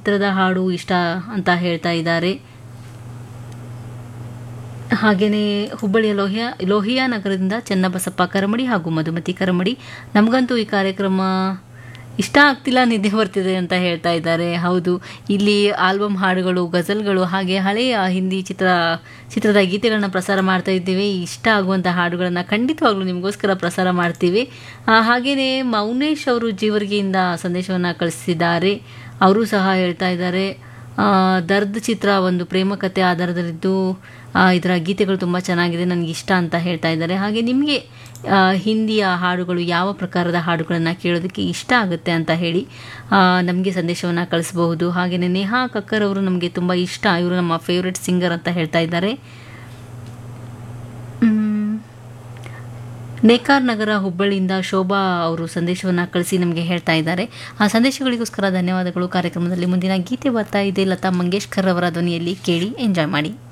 ಚಿತ್ರದ ಹಾಡು ಇಷ್ಟ ಅಂತ ಹೇಳ್ತಾ ಇದ್ದಾರೆ ಹಾಗೆಯೇ ಹುಬ್ಬಳ್ಳಿಯ ಲೋಹಿಯಾ ಲೋಹಿಯಾ ನಗರದಿಂದ ಚನ್ನಬಸಪ್ಪ ಕರಮಡಿ ಹಾಗೂ ಮಧುಮತಿ ಕರಮಡಿ ನಮಗಂತೂ ಈ ಕಾರ್ಯಕ್ರಮ ಇಷ್ಟ ಆಗ್ತಿಲ್ಲ ನಿದ್ದೆ ಬರ್ತಿದೆ ಅಂತ ಹೇಳ್ತಾ ಇದ್ದಾರೆ ಹೌದು ಇಲ್ಲಿ ಆಲ್ಬಮ್ ಹಾಡುಗಳು ಗಜಲ್ಗಳು ಹಾಗೆ ಹಳೆಯ ಹಿಂದಿ ಚಿತ್ರ ಚಿತ್ರದ ಗೀತೆಗಳನ್ನ ಪ್ರಸಾರ ಮಾಡ್ತಾ ಇದ್ದೀವಿ ಇಷ್ಟ ಆಗುವಂಥ ಹಾಡುಗಳನ್ನು ಖಂಡಿತವಾಗ್ಲೂ ನಿಮಗೋಸ್ಕರ ಪ್ರಸಾರ ಮಾಡ್ತೀವಿ ಆ, ಹಾಗೆಯೇ ಮೌನೇಶ್ ಅವರು ಜೀವರ್ಗಿಯಿಂದ ಸಂದೇಶವನ್ನು ಕಳಿಸಿದ್ದಾರೆ ಅವರು ಸಹ ಹೇಳ್ತಾ ಇದ್ದಾರೆ ಆ, ದರ್ದ್ ಚಿತ್ರ ಒಂದು ಪ್ರೇಮ ಕಥೆ ಆಧಾರದಲ್ಲಿದ್ದು ಆ, ಇದರ ಗೀತೆಗಳು ತುಂಬ ಚೆನ್ನಾಗಿದೆ ನನಗೆ ಇಷ್ಟ ಅಂತ ಹೇಳ್ತಾ ಇದ್ದಾರೆ ಹಾಗೆ ನಿಮಗೆ ಆ, ಹಿಂದಿಯ ಹಾಡುಗಳು ಯಾವ ಪ್ರಕಾರದ ಹಾಡುಗಳನ್ನು ಕೇಳೋದಕ್ಕೆ ಇಷ್ಟ ಆಗುತ್ತೆ ಅಂತ ಹೇಳಿ ನಮಗೆ ಸಂದೇಶವನ್ನು ಕಳಿಸಬಹುದು ಹಾಗೆಯೇ ನೇಹಾ ಕಕ್ಕರ್ ಅವರು ನಮಗೆ ತುಂಬ ಇಷ್ಟ ಇವರು ನಮ್ಮ ಫೇವ್ರೆಟ್ ಸಿಂಗರ್ ಅಂತ ಹೇಳ್ತಾ ಇದ್ದಾರೆ ಮ್, ನೇಕಾರ್ ನಗರ ಹುಬ್ಬಳ್ಳಿಯಿಂದ ಶೋಭಾ ಅವರು ಸಂದೇಶವನ್ನು ಕಳಿಸಿ ನಮಗೆ ಹೇಳ್ತಾ ಇದ್ದಾರೆ ಆ ಸಂದೇಶಗಳಿಗೋಸ್ಕರ ಧನ್ಯವಾದಗಳು ಕಾರ್ಯಕ್ರಮದಲ್ಲಿ ಮುಂದಿನ ಗೀತೆ ಬರ್ತಾ ಇದೆ ಲತಾ ಮಂಗೇಶ್ಕರ್ ಅವರ ಧ್ವನಿಯಲ್ಲಿ ಕೇಳಿ ಎಂಜಾಯ್ ಮಾಡಿ